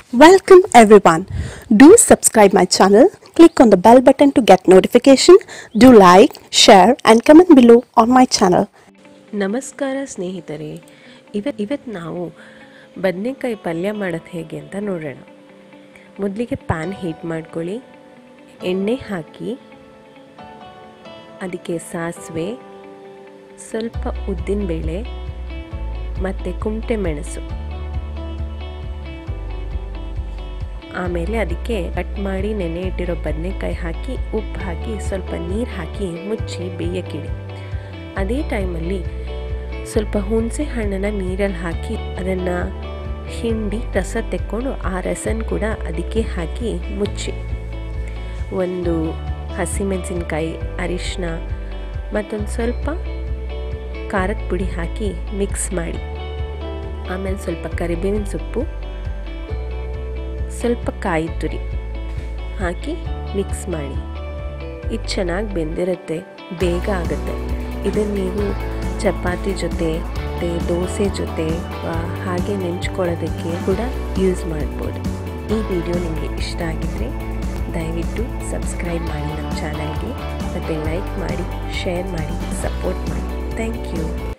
Welcome everyone. Do subscribe my channel. Click on the bell button to get notification. Do like, share and comment below on my channel. ನಮಸ್ಕಾರ ಸ್ನೇಹಿತರೆ ಇವತ್ತು ಇವತ್ತು ನಾವು ಬದನೆಕಾಯಿ ಪಲ್ಯ ಮಾಡೋದು ಹೇಗೆ ಅಂತ ನೋಡೋಣ ಮೊದಲಿಗೆ ಪ್ಯಾನ್ ಹೀಟ್ ಮಾಡ್ಕೊಳ್ಳಿ ಎಣ್ಣೆ ಹಾಕಿ ಅದಕ್ಕೆ ಸಾಸಿವೆ ಸ್ವಲ್ಪ ಉದ್ದಿನಬೇಳೆ ಮತ್ತು ಕುಮಟೆ ಮೆಣಸು ಆಮೇಲೆ ಅದಕ್ಕೆ ಕಟ್ ಮಾಡಿ ನೆನೆ ಇಟ್ಟಿರೋ ಬದನೆಕಾಯಿ ಹಾಕಿ ಉಪ್ಪು ಹಾಕಿ ಸ್ವಲ್ಪ ನೀರು ಹಾಕಿ ಮುಚ್ಚಿ ಬೇಯಕ್ಕಿಡಿ ಅದೇ ಟೈಮಲ್ಲಿ ಸ್ವಲ್ಪ ಹುಣಸೆ ಹಣ್ಣನ್ನು ನೀರಲ್ಲಿ ಹಾಕಿ ಅದನ್ನು ಹಿಂಡಿ ರಸ ತೆಕ್ಕೊಂಡು ಆ ರಸನ ಕೂಡ ಅದಕ್ಕೆ ಹಾಕಿ ಮುಚ್ಚಿ ಒಂದು ಹಸಿಮೆಣಸಿನ್ಕಾಯಿ ಅರಿಶಿನ ಮತ್ತೊಂದು ಸ್ವಲ್ಪ ಖಾರದ ಪುಡಿ ಹಾಕಿ ಮಿಕ್ಸ್ ಮಾಡಿ ಆಮೇಲೆ ಸ್ವಲ್ಪ ಕರಿಬೇವಿನ ಸೊಪ್ಪು ಸ್ವಲ್ಪ ಕಾಯಿ ತುರಿ ಹಾಕಿ ಮಿಕ್ಸ್ ಮಾಡಿ ಇದು ಚೆನ್ನಾಗಿ ಬೆಂದಿರುತ್ತೆ ಬೇಗ ಆಗುತ್ತೆ ಇದನ್ನು ನೀವು ಚಪಾತಿ ಜೊತೆ ಮತ್ತು ದೋಸೆ ಜೊತೆ ಆ, ಹಾಗೆ ನೆಂಚ್ಕೊಳ್ಳೋದಕ್ಕೆ ಕೂಡ ಯೂಸ್ ಮಾಡ್ಬೋದು ಈ ವಿಡಿಯೋ ನಿಮಗೆ ಇಷ್ಟ ಆಗಿದರೆ ದಯವಿಟ್ಟು ಸಬ್ಸ್ಕ್ರೈಬ್ ಮಾಡಿ ನಮ್ಮ ಚಾನಲ್ಗೆ ಮತ್ತು ಲೈಕ್ ಮಾಡಿ ಶೇರ್ ಮಾಡಿ ಸಪೋರ್ಟ್ ಮಾಡಿ ಥ್ಯಾಂಕ್ ಯು